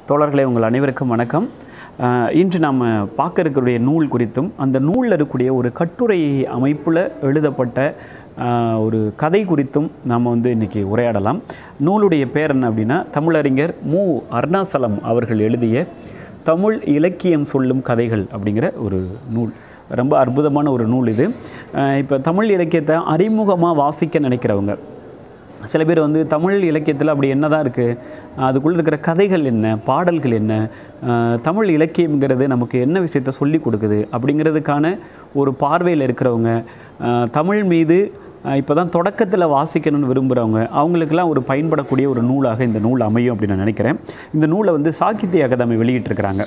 தோழர்களே உங்கள் அனைவருக்கும் வணக்கம் அஹ், இன்று நாம் பார்க்க இருக்கக்கூடிய நூல் குறித்தும் அந்த நூலில் இருக்கக்கூடிய ஒரு கட்டுரை அமைப்பில் எழுதப்பட்ட அஹ், ஒரு கதை குறித்தும் நாம் வந்து இன்றைக்கி உரையாடலாம் நூலுடைய பேர் என்ன அப்படின்னா தமிழறிஞர் மு அருணாசலம் அவர்கள் எழுதிய தமிழ் இலக்கியம் சொல்லும் கதைகள் அப்படிங்கிற ஒரு நூல் ரொம்ப அற்புதமான ஒரு நூல் இது இப்போ தமிழ் இலக்கியத்தை அறிமுகமாக வாசிக்க நினைக்கிறவங்க சில பேர் வந்து தமிழ் இலக்கியத்தில் அப்படி என்ன தான் இருக்குது அதுக்குள்ளே இருக்கிற கதைகள் என்ன பாடல்கள் என்ன அஹ், தமிழ் இலக்கியம்ங்கிறது நமக்கு என்ன விஷயத்த சொல்லி கொடுக்குது அப்படிங்கிறதுக்கான ஒரு பார்வையில் இருக்கிறவங்க அஹ், தமிழ் மீது இப்போ தான் தொடக்கத்தில் வாசிக்கணும்னு விரும்புகிறவங்க அவங்களுக்கெல்லாம் ஒரு பயன்படக்கூடிய ஒரு நூலாக இந்த நூல் அமையும் அப்படின்னு நான் நினைக்கிறேன் இந்த நூலை வந்து சாகித்ய அகாதமி வெளியிட்டிருக்கிறாங்க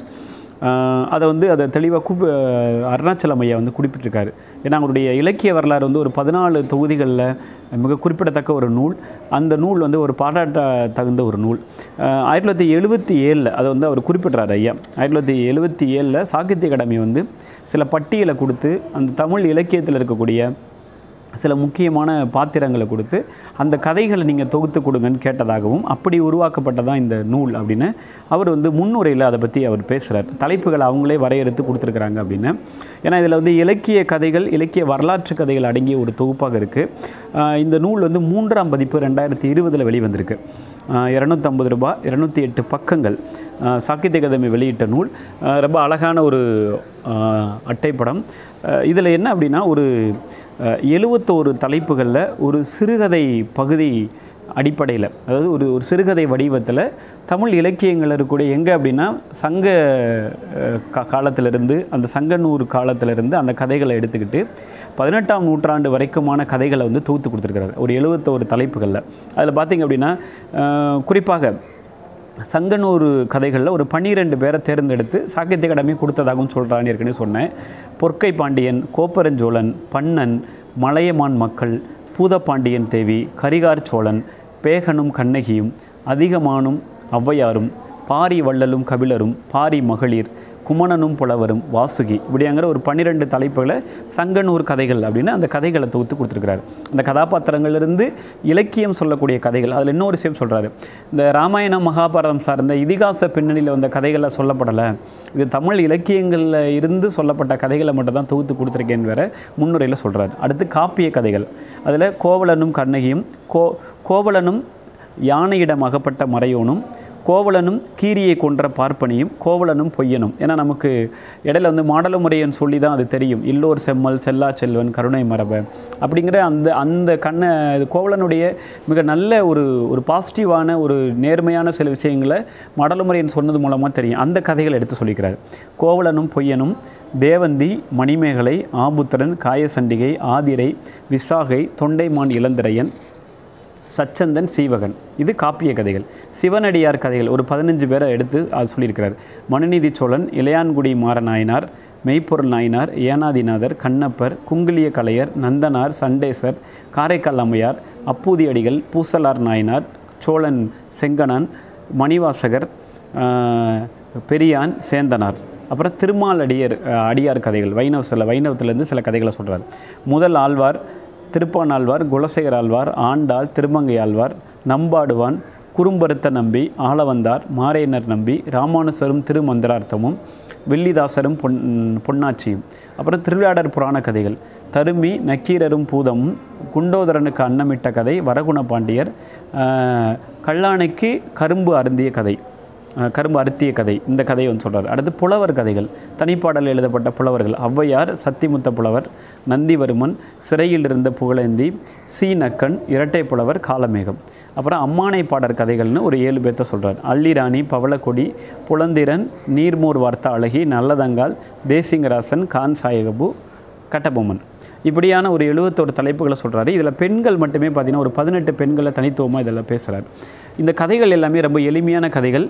ஆஹ் அதை வந்து அதை தெளிவாக கூப் அருணாச்சலம் ஐயா வந்து குறிப்பிட்டிருக்காரு ஏன்னா அவருடைய இலக்கிய வரலாறு வந்து ஒரு பதினாலு தொகுதிகளில் மிக குறிப்பிடத்தக்க ஒரு நூல் அந்த நூல் வந்து ஒரு பாராட்ட தகுந்த ஒரு நூல் ஆஹ் ஆயிரத்தி தொள்ளாயிரத்தி எழுபத்தி ஏழில் அதை வந்து அவர் குறிப்பிட்றாரு ஐயா ஆயிரத்தி தொள்ளாயிரத்தி எழுபத்தி ஏழில் சாகித்ய அகாடமி வந்து சில பட்டியலை கொடுத்து அந்த தமிழ் இலக்கியத்தில் இருக்கக்கூடிய சில முக்கியமான பாத்திரங்களை கொடுத்து அந்த கதைகளை நீங்கள் தொகுத்து கொடுங்கன்னு கேட்டதாகவும் அப்படி உருவாக்கப்பட்டதான் இந்த நூல் அப்படின்னு அவர் வந்து முன்னுரையில் அதை பற்றி அவர் பேசுகிறார் தலைப்புகளை அவங்களே வரையறுத்து கொடுத்துருக்குறாங்க அப்படின்னு ஏன்னா இதில் வந்து இலக்கிய கதைகள் இலக்கிய வரலாற்று கதைகள் அடங்கிய ஒரு தொகுப்பாக இருக்குது இந்த நூல் வந்து மூன்றாம் பதிப்பு ரெண்டாயிரத்தி இருபதில் வெளிவந்திருக்கு இரநூத்தம்பது ரூபாய் இரநூத்தி எட்டு பக்கங்கள் ஆஹ் சாகித்ய அகாதமி வெளியிட்ட நூல் ஆஹ் ரொம்ப அழகான ஒரு ஆஹ் அட்டைப்படம் இதில் என்ன அப்படின்னா ஒரு அஹ், எழுவத்தோரு தலைப்புகளில் ஒரு சிறுகதை பகுதி அடிப்படையில் அதாவது ஒரு ஒரு சிறுகதை வடிவத்தில் தமிழ் இலக்கியங்கள் இருக்கக்கூடிய எங்கே அப்படின்னா சங்க அஹ், கா- காலத்திலிருந்து அந்த சங்கநூறு காலத்திலிருந்து அந்த கதைகளை எடுத்துக்கிட்டு பதினெட்டாம் நூற்றாண்டு வரைக்குமான கதைகளை வந்து தொகுத்து கொடுத்துருக்காரு ஒரு எழுவத்தோரு தலைப்புகளில் அதில் பார்த்தீங்க அப்படின்னா அஹ், குறிப்பாக சங்கனூர் கதைகளில் ஒரு பன்னிரெண்டு பேரை தேர்ந்தெடுத்து சாகித்ய அகாடமி கொடுத்ததாகவும் சொல்கிறான்னு ஏற்கனவே சொன்னேன் பொற்கை பாண்டியன் கோப்பரஞ்சோழன் பன்னன் மலையமான் மக்கள் பூதப்பாண்டியன் தேவி கரிகார் சோழன் பேகனும் கண்ணகியும் அதிகமானும் ஔவையாரும் பாரி வள்ளலும் கபிலரும் பாரி மகளிர் குமணனும் புலவரும் வாசுகி இப்படிங்கிற ஒரு பன்னிரெண்டு தலைப்புகளை சங்கனூர் கதைகள் அப்படின்னு அந்த கதைகளை தொகுத்து கொடுத்துருக்கிறாரு அந்த கதாபாத்திரங்களிலிருந்து இலக்கியம் சொல்லக்கூடிய கதைகள் அதில் இன்னொரு விஷயம் சொல்கிறாரு இந்த ராமாயணம் மகாபாரதம் சார்ந்த இதிகாச பின்னணியில் வந்த கதைகளை சொல்லப்படலை இது தமிழ் இலக்கியங்களில் இருந்து சொல்லப்பட்ட கதைகளை மட்டும் தான் தொகுத்து கொடுத்துருக்கேன்னு வேற முன்னுரையில் சொல்கிறார் அடுத்து காப்பிய கதைகள் அதில் கோவலனும் கண்ணகியும் கோ கோவலனும் யானையிடம் அகப்பட்ட மறையோனும் கோவலனும் கீரியை கொன்ற பார்ப்பனியும் கோவலனும் பொய்யனும் ஏன்னா நமக்கு இடையில வந்து மாடல முறையன் சொல்லி தான் அது தெரியும் இல்லோர் செம்மல் செல்லா செல்வன் கருணை மரப அப்படிங்கிற அந்த அந்த கண்ணை இது கோவலனுடைய மிக நல்ல ஒரு ஒரு பாசிட்டிவான ஒரு நேர்மையான சில விஷயங்களை மாடலமுறையன் சொன்னது மூலமாக தெரியும் அந்த கதைகளை எடுத்து சொல்லிக்கிறார் கோவலனும் பொய்யனும் தேவந்தி மணிமேகலை ஆபுத்திரன் காயசண்டிகை ஆதிரை விசாகை தொண்டைமான் இளந்திரையன் சச்சந்தன் சீவகன் இது காப்பிய கதைகள் சிவனடியார் கதைகள் ஒரு பதினஞ்சு பேரை எடுத்து அது சொல்லியிருக்கிறார் மனுநீதி சோழன் இளையான்குடி மாறநாயனார் மெய்ப்பொருள் நாயனார் ஏனாதிநாதர் கண்ணப்பர் குங்கிலிய கலையர் நந்தனார் சண்டேசர் காரைக்கால் அம்மையார் அப்பூதி அடிகள் பூசலார் நாயனார் சோழன் செங்கனான் மணிவாசகர் ஆஹ், பெரியான் சேந்தனார் அப்புறம் திருமால் அடியர் ஆஹ், அடியார் கதைகள் வைணவ சில வைணவத்திலேருந்து சில கதைகளை சொல்கிறார் முதல் ஆழ்வார் திருப்பானாழ்வார் குலசேகர் ஆழ்வார் ஆண்டாள் திருமங்கை ஆழ்வார் நம்பாடுவான் குறும்பருத்த நம்பி ஆளவந்தார் மாரையனர் நம்பி ராமானுசரும் திருமந்திரார்த்தமும் வில்லிதாசரும் பொன் பொன்னாச்சியும் அப்புறம் திருவிளையாடர் புராண கதைகள் தருமி நக்கீரரும் பூதமும் குண்டோதரனுக்கு அன்னமிட்ட கதை வரகுண பாண்டியர் ஆஹ், கல்லானைக்கு கரும்பு அருந்திய கதை அஹ் கரும்பு அருத்திய கதை இந்த கதையை வந்து சொல்கிறார் அடுத்து புலவர் கதைகள் தனிப்பாடல் எழுதப்பட்ட புலவர்கள் ஔவையார் சத்திமுத்த புலவர் நந்திவர்மன் சிறையில் இருந்த புகழேந்தி சி நக்கன் இரட்டை புலவர் காலமேகம் அப்புறம் அம்மானை பாடற் கதைகள்னு ஒரு ஏழு பேர்த்த சொல்கிறார் அள்ளிராணி பவளக்கொடி புலந்திரன் நீர்மோர் வார்த்த அழகி நல்லதங்கால் தேசிங்கராசன் கான் சாயகபு கட்டபொம்மன் இப்படியான ஒரு எழுபத்தோரு தலைப்புகளை சொல்கிறாரு இதில் பெண்கள் மட்டுமே பார்த்தீங்கன்னா ஒரு பதினெட்டு பெண்களை தனித்துவமாக இதில் பேசுகிறார் இந்த கதைகள் எல்லாமே ரொம்ப எளிமையான கதைகள்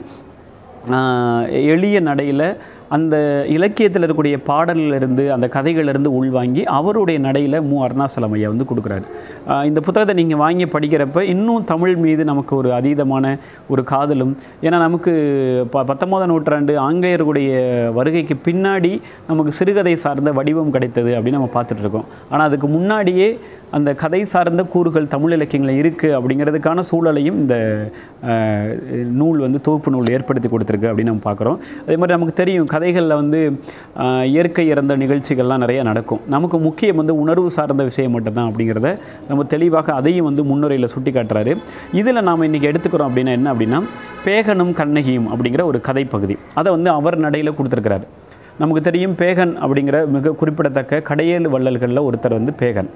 ஆஹ் எளிய நடையில் அந்த இலக்கியத்தில் இருக்கக்கூடிய பாடலிலிருந்து அந்த கதைகளிலிருந்து உள்வாங்கி அவருடைய நடையில் மு அருணாசலம் ஐயா வந்து கொடுக்குறாரு ஆஹ் இந்த புத்தகத்தை நீங்கள் வாங்கி படிக்கிறப்ப இன்னும் தமிழ் மீது நமக்கு ஒரு அதீதமான ஒரு காதலும் ஏன்னா நமக்கு ப பத்தொம்போதாம் நூற்றாண்டு ஆங்கிலேயர்களுடைய வருகைக்கு பின்னாடி நமக்கு சிறுகதை சார்ந்த வடிவம் கிடைத்தது அப்படின்னு நம்ம பார்த்துட்டு இருக்கோம் ஆனால் அதுக்கு முன்னாடியே அந்த கதை சார்ந்த கூறுகள் தமிழ் இலக்கியங்களில் இருக்குது அப்படிங்கிறதுக்கான சூழலையும் இந்த அஹ், நூல் வந்து தொகுப்பு நூல் ஏற்படுத்தி கொடுத்துருக்கு அப்படின்னு நம்ம பார்க்குறோம் அதே மாதிரி நமக்கு தெரியும் கதைகளில் வந்து அஹ், இயற்கை இறந்த நிகழ்ச்சிகள்லாம் நிறைய நடக்கும் நமக்கு முக்கியம் வந்து உணர்வு சார்ந்த விஷயம் மட்டும்தான் அப்படிங்கிறத நம்ம தெளிவாக அதையும் வந்து முன்னுரையில் சுட்டி காட்டுறாரு இதில் நாம் இன்றைக்கி எடுத்துக்கிறோம் அப்படின்னா என்ன அப்படின்னா பேகனும் கண்ணகியும் அப்படிங்கிற ஒரு கதைப்பகுதி அதை வந்து அவர் நடையில் கொடுத்துருக்கிறாரு நமக்கு தெரியும் பேகன் அப்படிங்கிற மிக குறிப்பிடத்தக்க கடையேழு வள்ளல்களில் ஒருத்தர் வந்து பேகன்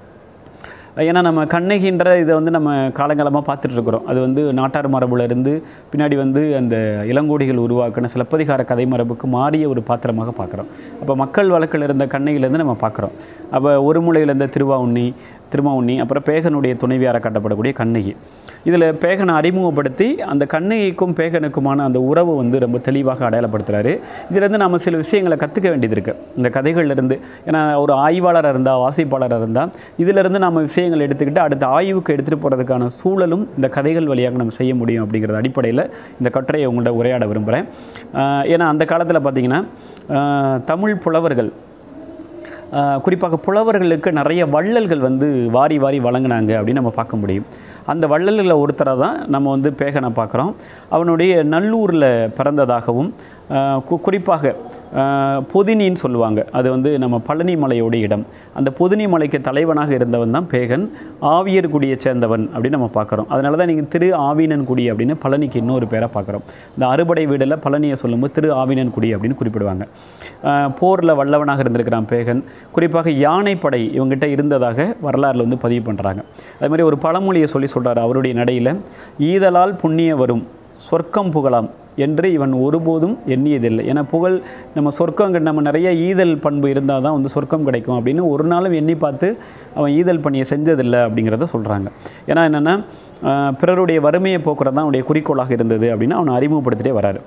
ஏன்னா நம்ம கண்ணகின்ற இதை வந்து நம்ம காலங்காலமாக பார்த்துட்டு இருக்கிறோம் அது வந்து நாட்டார் மரபுல இருந்து பின்னாடி வந்து அந்த இளங்கோடிகள் உருவாக்கின சிலப்பதிகார கதை மரபுக்கு மாறிய ஒரு பாத்திரமாக பார்க்குறோம் அப்போ மக்கள் வழக்கில் இருந்த கண்ணகிலேருந்து நம்ம பார்க்குறோம் அப்போ ஒரு மூலையில் இருந்த திருவாவுண்ணி திருமாவுண்ணி அப்புறம் பேகனுடைய துணைவியார காட்டப்படக்கூடிய கண்ணகி இதில் பேகனை அறிமுகப்படுத்தி அந்த கண்ணகிக்கும் பேகனுக்குமான அந்த உறவு வந்து ரொம்ப தெளிவாக அடையாளப்படுத்துகிறாரு இதிலிருந்து நம்ம சில விஷயங்களை கற்றுக்க வேண்டியது இருக்குது இந்த கதைகள்ல இருந்து ஏன்னா ஒரு ஆய்வாளராக இருந்தால் வாசிப்பாளராக இருந்தால் இதிலிருந்து நம்ம விஷயங்கள் எடுத்துக்கிட்டு அடுத்த ஆய்வுக்கு எடுத்துகிட்டு போகிறதுக்கான சூழலும் இந்த கதைகள் வழியாக நம்ம செய்ய முடியும் அப்படிங்கிறது அடிப்படையில் இந்த கட்டுரையை உங்கள்கிட்ட உரையாட விரும்புகிறேன் ஆஹ் ஏன்னா அந்த காலத்தில் பார்த்திங்கன்னா ஆஹ் தமிழ் புலவர்கள் ஆஹ் குறிப்பாக புலவர்களுக்கு நிறைய வள்ளல்கள் வந்து வாரி வாரி வழங்கினாங்க அப்படின்னு நம்ம பார்க்க முடியும் அந்த வள்ளல்களில் ஒருத்தரை தான் நம்ம வந்து பேகனை பார்க்குறோம் அவனுடைய நல்லூரில் பிறந்ததாகவும் ஆஹ் கு- குறிப்பாக ஆஹ் பொதினின்னு சொல்லுவாங்க அது வந்து நம்ம பழனி மலையோட இடம் அந்த பொதினி மலைக்கு தலைவனாக இருந்தவன் தான் பேகன் ஆவியர் குடியை சேர்ந்தவன் அப்படின்னு நம்ம பார்க்குறோம் அதனால தான் நீங்கள் திரு ஆவினன் குடி அப்படின்னு பழனிக்கு இன்னொரு பேரை பார்க்குறோம் இந்த அறுபடை வீடில் பழனியை சொல்லும்போது திரு ஆவினன் குடி அப்படின்னு குறிப்பிடுவாங்க போரில் வல்லவனாக இருந்திருக்கிறான் பேகன் குறிப்பாக யானைப்படை இவங்ககிட்ட இருந்ததாக வரலாறுல வந்து பதிவு பண்ணுறாங்க அதே மாதிரி ஒரு பழமொழியை சொல்லி சொல்றாரு அவருடைய நடையில் ஈதலால் புண்ணிய வரும் சொர்க்கம் புகழாம் என்று இவன் ஒருபோதும் எண்ணியதில்லை ஏன்னா புகழ் நம்ம சொர்க்கம் நம்ம நிறைய ஈதல் பண்பு இருந்தால் தான் வந்து சொர்க்கம் கிடைக்கும் அப்படின்னு ஒரு நாளும் எண்ணி பார்த்து அவன் ஈதல் பணியை செஞ்சதில்லை அப்படிங்கிறத சொல்கிறாங்க ஏன்னா என்னென்னா பிறருடைய வறுமையை போக்குறது தான் அவனுடைய குறிக்கோளாக இருந்தது அப்படின்னு அவனை அறிமுகப்படுத்திட்டே வராரு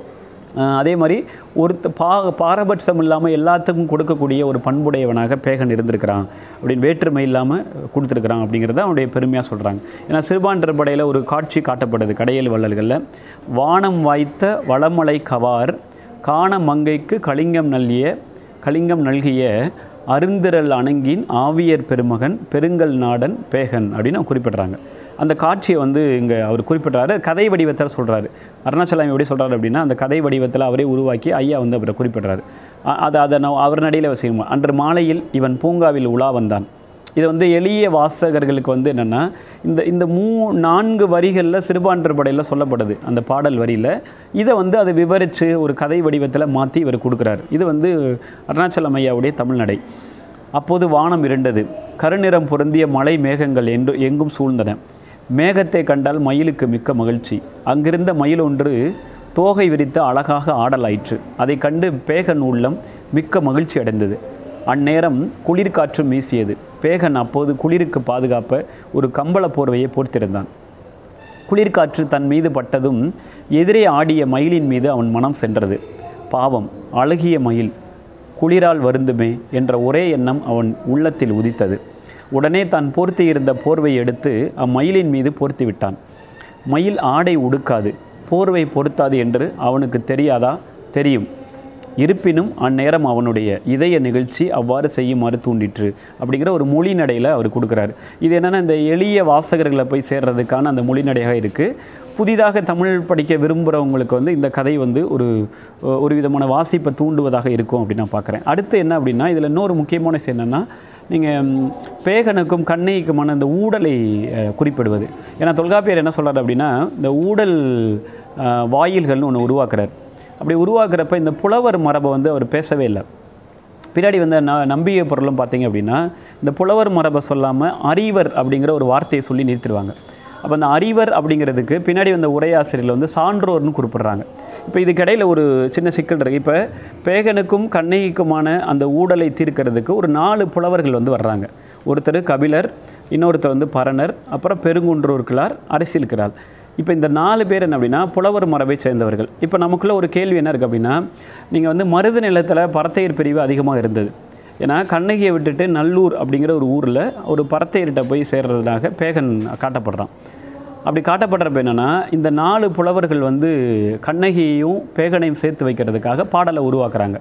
ஆஹ் அதே மாதிரி ஒருத்த பா பாரபட்சம் இல்லாமல் எல்லாத்துக்கும் கொடுக்கக்கூடிய ஒரு பண்புடையவனாக பேகன் இருந்திருக்கிறான் அப்படின்னு வேற்றுமை இல்லாமல் கொடுத்துருக்குறான் அப்படிங்கிறத அவனுடைய பெருமையாக சொல்கிறாங்க ஏன்னா சிறுபான்டர் படையில் ஒரு காட்சி காட்டப்படுது கடையல் வள்ளல்களில் வானம் வாய்த்த வளமலை கவார் காண மங்கைக்கு கலிங்கம் நல்கிய கலிங்கம் நல்கிய அருந்திரல் அணங்கின் ஆவியர் பெருமகன் பெருங்கல் நாடன் பேகன் அப்படின்னு அவங்க குறிப்பிடுறாங்க அந்த காட்சியை வந்து இங்கே அவர் குறிப்பிட்றாரு கதை வடிவத்தில் சொல்கிறாரு அருணாச்சலம் எப்படி சொல்கிறாரு அப்படின்னா அந்த கதை வடிவத்தில் அவரே உருவாக்கி ஐயா வந்து அவரை குறிப்பிட்றாரு அ- அதை அதை நான் அவர் நடையில் செய்யும் அன்று மாலையில் இவன் பூங்காவில் உலா வந்தான் இது வந்து எளிய வாசகர்களுக்கு வந்து என்னென்னா இந்த இந்த மூ நான்கு வரிகளில் சிறுபான்டர் படையில் சொல்லப்படுது அந்த பாடல் வரியில் இதை வந்து அதை விவரித்து ஒரு கதை வடிவத்தில் மாற்றி இவர் கொடுக்குறாரு இது வந்து அருணாச்சலம் ஐயாவுடைய தமிழ்நடை அப்போது வானம் இருண்டது கருநிறம் பொருந்திய மலை மேகங்கள் என்று எங்கும் சூழ்ந்தன மேகத்தை கண்டால் மயிலுக்கு மிக்க மகிழ்ச்சி அங்கிருந்த மயில் ஒன்று தோகை விரித்து அழகாக ஆடலாயிற்று அதை கண்டு பேகன் உள்ளம் மிக்க மகிழ்ச்சி அடைந்தது அந்நேரம் குளிர்காற்று வீசியது பேகன் அப்போது குளிருக்கு பாதுகாப்ப ஒரு கம்பள போர்வையை போர்த்திருந்தான் குளிர்காற்று தன் மீது பட்டதும் எதிரே ஆடிய மயிலின் மீது அவன் மனம் சென்றது பாவம் அழகிய மயில் குளிரால் வருந்துமே என்ற ஒரே எண்ணம் அவன் உள்ளத்தில் உதித்தது உடனே தான் போர்த்தியிருந்த போர்வை எடுத்து அம்மயிலின் மீது போர்த்தி விட்டான் மயில் ஆடை உடுக்காது போர்வை பொருத்தாது என்று அவனுக்கு தெரியாதா தெரியும் இருப்பினும் அந்நேரம் அவனுடைய இதய நிகழ்ச்சி அவ்வாறு செய்யுமாறு தூண்டிற்று அப்படிங்கிற ஒரு மொழி நடையில் அவர் கொடுக்குறாரு இது என்னென்னா இந்த எளிய வாசகர்களை போய் சேர்றதுக்கான அந்த மொழி நடையாக இருக்குது புதிதாக தமிழ் படிக்க விரும்புகிறவங்களுக்கு வந்து இந்த கதை வந்து ஒரு ஒரு விதமான வாசிப்பை தூண்டுவதாக இருக்கும் அப்படின்னு நான் பார்க்குறேன் அடுத்து என்ன அப்படின்னா இதில் இன்னொரு முக்கியமான விஷயம் என்னென்னா நீங்கள் பேகனுக்கும் கண்ணைக்குமான இந்த ஊடலை அஹ், குறிப்பிடுவது ஏன்னா தொல்காப்பியர் என்ன சொல்றாரு அப்படின்னா இந்த ஊடல் அஹ், வாயில்கள்னு ஒன்று உருவாக்குறார் அப்படி உருவாக்குறப்ப இந்த புலவர் மரபை வந்து அவர் பேசவே இல்லை பின்னாடி வந்து ந நம்பிய பொருளும் பார்த்தீங்க அப்படின்னா இந்த புலவர் மரபை சொல்லாமல் அறிவர் அப்படிங்கிற ஒரு வார்த்தையை சொல்லி நிறுத்திடுவாங்க அப்போ அந்த அறிவர் அப்படிங்கிறதுக்கு பின்னாடி வந்த உரையாசிரியர்கள் வந்து சான்றோர்னு குறிப்பிடுறாங்க இப்போ இதுக்கிடையில் ஒரு சின்ன சிக்கல் இருக்குது இப்போ பேகனுக்கும் கண்ணகிக்குமான அந்த ஊடலை தீர்க்கிறதுக்கு ஒரு நாலு புலவர்கள் வந்து வர்றாங்க ஒருத்தர் கபிலர் இன்னொருத்தர் வந்து பரணர் அப்புறம் பெருங்குன்றூர் கிழார் அரசியல் கிழார் இப்போ இந்த நாலு பேர் என்ன அப்படின்னா புலவர் மரபை சேர்ந்தவர்கள் இப்போ நமக்குள்ள ஒரு கேள்வி என்ன இருக்குது அப்படின்னா நீங்கள் வந்து மருது நிலத்தில் பரத்தையர் பிரிவு அதிகமாக இருந்தது ஏன்னா கண்ணகியை விட்டுட்டு நல்லூர் அப்படிங்கிற ஒரு ஊரில் ஒரு பரத்தையர்கிட்ட போய் சேர்றதுனாக பேகன் காட்டப்படுறான் அப்படி காட்டப்படுறப்ப என்னென்னா இந்த நாலு புலவர்கள் வந்து கண்ணகியையும் பேகனையும் சேர்த்து வைக்கிறதுக்காக பாடலை உருவாக்குறாங்க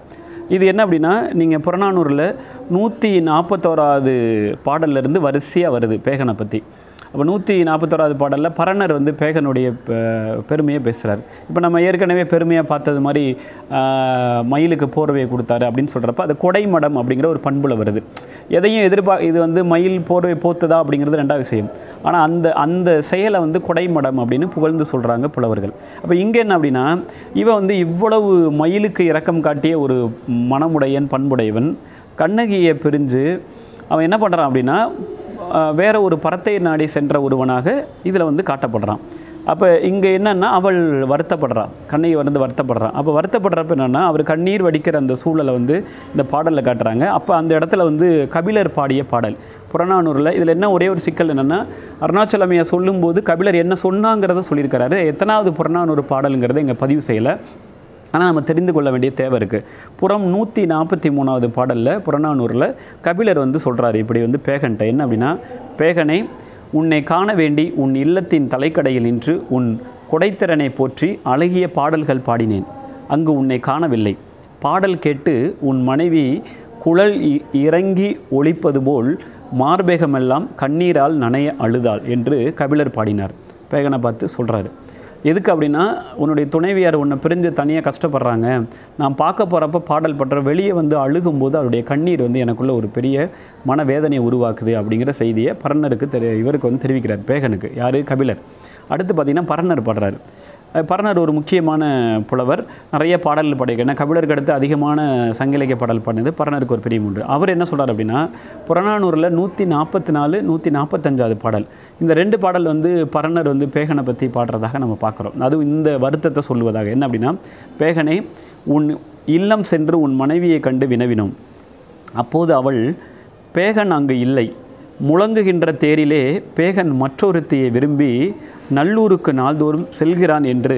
இது என்ன அப்படின்னா நீங்கள் புறநானூரில் நூற்றி நாற்பத்தோராவது பாடல்லேருந்து வரிசையாக வருது பேகனை பற்றி அப்போ நூற்றி நாற்பத்தோராவது பாடலில் பரணர் வந்து பேகனுடைய பெ- பெருமையை பேசுகிறார் இப்போ நம்ம ஏற்கனவே பெருமையாக பார்த்தது மாதிரி ஆஹ், மயிலுக்கு போர்வையை கொடுத்தாரு அப்படின்னு சொல்கிறப்ப அது கொடைமடம் அப்படிங்கிற ஒரு பண்புல வருது எதையும் எதிர்பார்க்க இது வந்து மயில் போர்வை போத்துதா அப்படிங்கிறது ரெண்டாவது விஷயம் ஆனால் அந்த அந்த செயலை வந்து கொடைமடம் அப்படின்னு புகழ்ந்து சொல்கிறாங்க புலவர்கள் அப்போ இங்கே என்ன அப்படின்னா இவன் வந்து இவ்வளவு மயிலுக்கு இரக்கம் காட்டிய ஒரு மனமுடையன் பண்புடையவன் கண்ணகியை பிரிஞ்சு அவன் என்ன பண்ணுறான் அப்படின்னா ஆஹ், வேற ஒரு பரத்தை நாடி சென்ற ஒருவனாக இதில் வந்து காட்டப்படுறான் அப்போ இங்கே என்னன்னா அவள் வருத்தப்படுறான் கண்ணகி வந்து வருத்தப்படுறான் அப்போ வருத்தப்படுறப்ப என்னன்னா அவர் கண்ணீர் வடிக்கிற அந்த சூழலை வந்து இந்த பாடலில் காட்டுறாங்க அப்போ அந்த இடத்துல வந்து கபிலர் பாடிய பாடல் புறநானூரில் இதில் என்ன ஒரே ஒரு சிக்கல் என்னென்னா அருணாச்சலமையை சொல்லும்போது கபிலர் என்ன சொன்னாங்கிறத சொல்லியிருக்கிறாரு எத்தனாவது புறநானூறு பாடலுங்கிறத இங்கே பதிவு செய்யலை ஆனால் நம்ம தெரிந்து கொள்ள வேண்டிய தேவை இருக்குது புறம் நூற்றி நாற்பத்தி மூணாவது பாடலில் புறநானூரில் கபிலர் வந்து சொல்கிறாரு இப்படி வந்து பேகன்ட்ட என்ன அப்படின்னா பேகனை உன்னை காண வேண்டி உன் இல்லத்தின் தலைக்கடையில் நின்று உன் கொடைத்திறனை போற்றி அழகிய பாடல்கள் பாடினேன் அங்கு உன்னை காணவில்லை பாடல் கேட்டு உன் மனைவி குழல் இ- இறங்கி ஒலிப்பது போல் மார்பேகமெல்லாம் கண்ணீரால் நனைய அழுதாள் என்று கபிலர் பாடினார் பேகனை பார்த்து சொல்கிறாரு எதுக்கு அப்படின்னா உன்னுடைய துணைவியார் உன்னை பிரிஞ்சு தனியாக கஷ்டப்படுறாங்க நான் பார்க்க போகிறப்ப பாடல் படுற வெளியே வந்து அழுகும்போது அவருடைய கண்ணீர் வந்து எனக்குள்ள ஒரு பெரிய மனவேதனையை உருவாக்குது அப்படிங்கிற செய்தியை பரணருக்கு தெரி இவருக்கு வந்து தெரிவிக்கிறார் பேகனுக்கு யார் கபிலர் அடுத்து பார்த்தீங்கன்னா பரணர் பாடுறாரு அஹ் பரணர் ஒரு முக்கியமான புலவர் நிறைய பாடல்கள் பாடியிருக்காரு ஏன்னா கபிலருக்கு அடுத்து அதிகமான சங்க இலக்கிய பாடல் பாடினது பரணருக்கு ஒரு பெரிய உண்டு அவர் என்ன சொல்றார் அப்படின்னா புறநானூரில் நூற்றி நாற்பத்தி நாலு நூற்றி நாற்பத்தஞ்சாவது பாடல் இந்த ரெண்டு பாடல் வந்து பரணர் வந்து பேகனை பற்றி பாடுறதாக நம்ம பார்க்குறோம் அதுவும் இந்த வருத்தத்தை சொல்லுவதாக என்ன அப்படின்னா பேகனை உன் இல்லம் சென்று உன் மனைவியை கண்டு வினவினோம் அப்போது அவள் பேகன் அங்கு இல்லை முழங்குகின்ற தேரிலே பேகன் மற்றொருத்தியை விரும்பி நல்லூருக்கு நாள்தோறும் செல்கிறான் என்று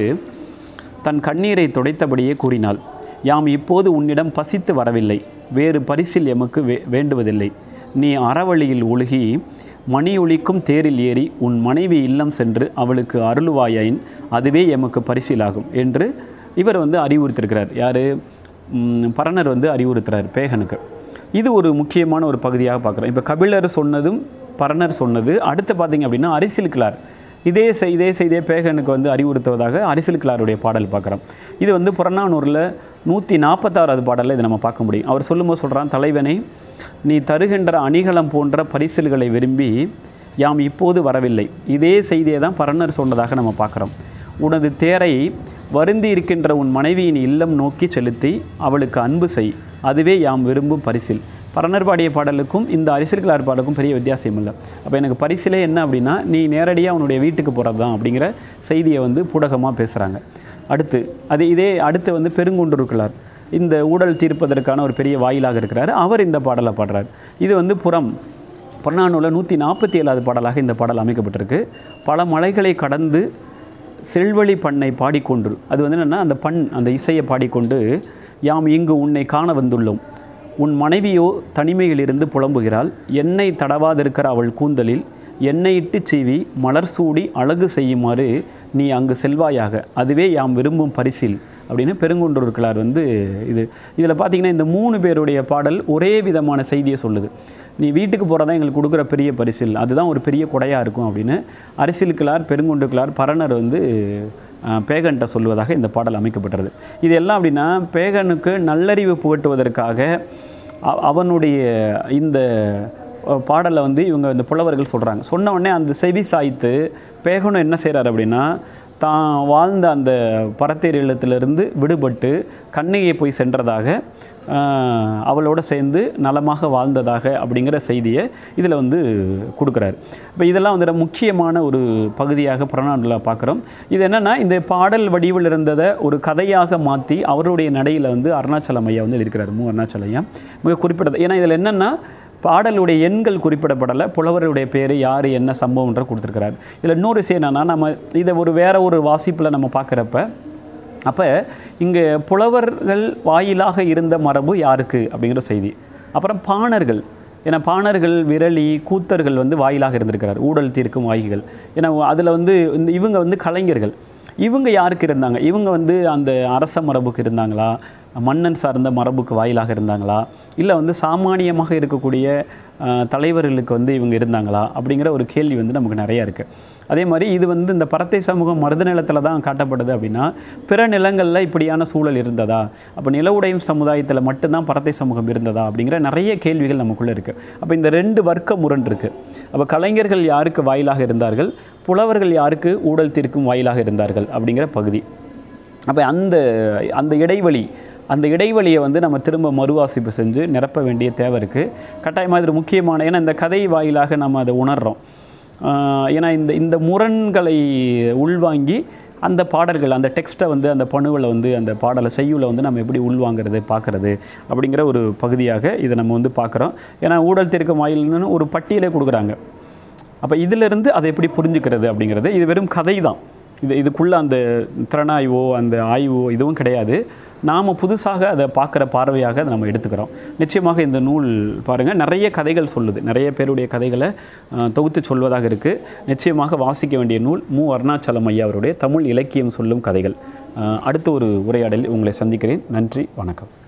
தன் கண்ணீரை துடைத்தபடியே கூறினாள் யாம் இப்போது உன்னிடம் பசித்து வரவில்லை வேறு பரிசில் எமக்கு வே வேண்டுவதில்லை நீ அறவழியில் ஒழுகி மணி ஒலிக்கும் தேரில் ஏறி உன் மனைவி இல்லம் சென்று அவளுக்கு அருளுவாயின் அதுவே எமக்கு பரிசிலாகும் என்று இவர் வந்து அறிவுறுத்திருக்கிறார் யார் பரணர் வந்து அறிவுறுத்துறார் பேகனுக்கு இது ஒரு முக்கியமான ஒரு பகுதியாக பார்க்குறோம் இப்போ கபிலர் சொன்னதும் பரணர் சொன்னது அடுத்து பார்த்தீங்க அப்படின்னா அரிசில் கிளார் இதே செய் இதே செய்தியை பேகனுக்கு வந்து அறிவுறுத்துவதாக அரிசில் கிளாருடைய பாடல் பார்க்குறோம் இது வந்து புறநானூரில் நூற்றி நாற்பத்தாறாவது பாடலில் இதை நம்ம பார்க்க முடியும் அவர் சொல்லும்போது சொல்கிறான் தலைவனை நீ தருகின்ற அணிகலம் போன்ற பரிசில்களை விரும்பி யாம் இப்போது வரவில்லை இதே செய்தியை தான் பரணர் சொன்னதாக நம்ம பார்க்குறோம் உனது தேரை வருந்தி இருக்கின்ற உன் மனைவியின் இல்லம் நோக்கி செலுத்தி அவளுக்கு அன்பு செய் அதுவே யாம் விரும்பும் பரிசில் பரணர் பாடிய பாடலுக்கும் இந்த அரிசிற்களார் பாடலுக்கும் பெரிய வித்தியாசம் இல்லை அப்போ எனக்கு பரிசிலே என்ன அப்படின்னா நீ நேரடியாக உன்னுடைய வீட்டுக்கு போகிறது தான் அப்படிங்கிற செய்தியை வந்து பூடகமாக பேசுகிறாங்க அடுத்து அது இதே அடுத்து வந்து பெருங்குன்றூர்களார் இந்த ஊழல் தீர்ப்பதற்கான ஒரு பெரிய வாயிலாக இருக்கிறார் அவர் இந்த பாடலை பாடுறார் இது வந்து புறம் புறநானூரில் நூற்றி நாற்பத்தி ஏழாவது பாடலாக இந்த பாடல் அமைக்கப்பட்டிருக்கு பல மலைகளை கடந்து செல்வழி பண்ணை பாடிக்கொண்டு அது வந்து என்னென்னா அந்த பண் அந்த இசையை பாடிக்கொண்டு யாம் இங்கு உன்னை காண வந்துள்ளோம் உன் மனைவியோ தனிமையிலிருந்து புலம்புகிறாள் எண்ணெய் தடவாதிருக்கிற அவள் கூந்தலில் எண்ணெயிட்டு சீவி மலர் சூடி அழகு செய்யுமாறு நீ அங்கு செல்வாயாக அதுவே யாம் விரும்பும் பரிசில் அப்படின்னு பெருங்குன்றூர் கிளார் வந்து இது இதில் பார்த்தீங்கன்னா இந்த மூணு பேருடைய பாடல் ஒரே விதமான செய்தியை சொல்லுது நீ வீட்டுக்கு போகிறதா எங்களுக்கு கொடுக்குற பெரிய பரிசில் அதுதான் ஒரு பெரிய கொடையாக இருக்கும் அப்படின்னு அரசியல் கிளார் பெருங்குண்டு கிளார் பரணர் வந்து அஹ், பேகன்ட்ட சொல்லுவதாக இந்த பாடல் அமைக்கப்பட்டது இது எல்லாம் அப்படின்னா பேகனுக்கு நல்லறிவு புகட்டுவதற்காக அ- அவனுடைய இந்த அஹ், பாடலை வந்து இவங்க இந்த புலவர்கள் சொல்கிறாங்க சொன்ன உடனே அந்த செவி சாய்த்து பேகனும் என்ன செய்கிறார் அப்படின்னா தான் வாழ்ந்த அந்த பரத்தேர் இல்லத்திலிருந்து விடுபட்டு கண்ணையை போய் சென்றதாக ஆஹ், அவளோட சேர்ந்து நலமாக வாழ்ந்ததாக அப்படிங்கிற செய்தியை இதில் வந்து கொடுக்குறாரு இப்போ இதெல்லாம் வந்து ரொம்ப முக்கியமான ஒரு பகுதியாக புறநானூரில் பார்க்குறோம் இது என்னென்னா இந்த பாடல் வடிவில் இருந்ததை ஒரு கதையாக மாற்றி அவருடைய நடையில் வந்து அருணாச்சலம் ஐயா வந்து இருக்கிறார் மு அருணாச்சலம் ஐயா மிக குறிப்பிட்டது ஏன்னா இதில் என்னென்னா பாடலுடைய எண்கள் குறிப்பிடப்படலை புலவருடைய பேர் யார் என்ன சம்பவம்ன்ற கொடுத்துருக்கிறார் இதில் இன்னொரு விஷயம் என்னென்னா நம்ம இதை ஒரு வேற ஒரு வாசிப்பில் நம்ம பார்க்குறப்ப அப்போ இங்கே புலவர்கள் வாயிலாக இருந்த மரபு யாருக்கு அப்படிங்கிற செய்தி அப்புறம் பாணர்கள் ஏன்னா பாணர்கள் விரலி கூத்தர்கள் வந்து வாயிலாக இருந்திருக்கிறார் ஊழல் தீர்க்கும் வாய்கள் ஏன்னா அதில் வந்து இந்த இவங்க வந்து கலைஞர்கள் இவங்க யாருக்கு இருந்தாங்க இவங்க வந்து அந்த அரச மரபுக்கு இருந்தாங்களா மன்னன் சார்ந்த மரபுக்கு வாயிலாக இருந்தாங்களா இல்லை வந்து சாமானியமாக இருக்கக்கூடிய அஹ், தலைவர்களுக்கு வந்து இவங்க இருந்தாங்களா அப்படிங்கிற ஒரு கேள்வி வந்து நமக்கு நிறைய இருக்குது அதே மாதிரி இது வந்து இந்த பரத்தை சமூகம் மருத நிலத்தில் தான் காட்டப்படுது அப்படின்னா பிற நிலங்களில் இப்படியான சூழல் இருந்ததா அப்போ நில உடையும் சமுதாயத்தில் மட்டும்தான் பரத்தை சமூகம் இருந்ததா அப்படிங்கிற நிறைய கேள்விகள் நமக்குள்ளே இருக்குது அப்போ இந்த ரெண்டு வர்க்க முரண் இருக்குது அப்போ கலைஞர்கள் யாருக்கு வாயிலாக இருந்தார்கள் புலவர்கள் யாருக்கு ஊழல் தீர்க்கும் வாயிலாக இருந்தார்கள் அப்படிங்கிற பகுதி அப்போ அந்த அந்த இடைவெளி அந்த இடைவெளியை வந்து நம்ம திரும்ப மறுவாசிப்பு செஞ்சு நிரப்ப வேண்டிய தேவை இருக்குது கட்டாயமாக இது முக்கியமான ஏன்னா இந்த கதை வாயிலாக நம்ம அதை உணர்கிறோம் ஆஹ் ஏன்னா இந்த இந்த முரண்களை உள்வாங்கி அந்த பாடல்கள் அந்த டெக்ஸ்ட்டை வந்து அந்த பணுவில் வந்து அந்த பாடலை செய்யுளை வந்து நம்ம எப்படி உள்வாங்கிறது பார்க்குறது அப்படிங்கிற ஒரு பகுதியாக இதை நம்ம வந்து பார்க்குறோம் ஏன்னா ஊழல் தீர்க்கும் வாயில்னு ஒரு பட்டியலே கொடுக்குறாங்க அப்போ இதிலிருந்து அதை எப்படி புரிஞ்சுக்கிறது அப்படிங்கிறது இது வெறும் கதை தான் இது இதுக்குள்ளே அந்த திறனாய்வோ அந்த ஆய்வோ இதுவும் கிடையாது நாம் புதுசாக அதை பார்க்குற பார்வையாக அதை நம்ம எடுத்துக்கிறோம் நிச்சயமாக இந்த நூல் பாருங்கள் நிறைய கதைகள் சொல்லுது நிறைய பேருடைய கதைகளை அஹ், தொகுத்து சொல்வதாக இருக்குது நிச்சயமாக வாசிக்க வேண்டிய நூல் மு அருணாச்சலம் ஐயா அவருடைய தமிழ் இலக்கியம் சொல்லும் கதைகள் அஹ், அடுத்த ஒரு உரையாடலில் உங்களை சந்திக்கிறேன் நன்றி வணக்கம்